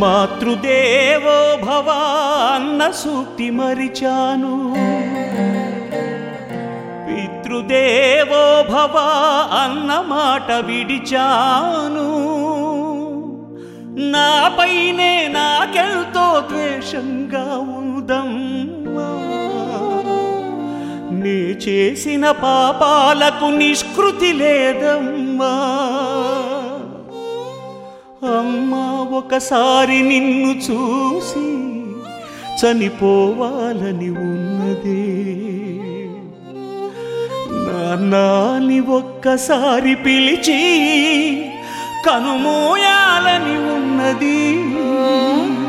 మాతృదేవో భవ అన్న సూక్తి మరిచాను పితృదేవో భవ అన్న మాట విడిచాను నాపైనే నాకెంతో ద్వేషంగా ఉందమ్మా నే చేసిన పాపాలకు నిష్కృతి లేదమ్మా అమ్మా ఒకసారి నిన్ను చూసి చనిపోవాలని ఉన్నదే నాన్నాని ఒక్కసారి పిలిచి కనుమోయాలని ఉన్నది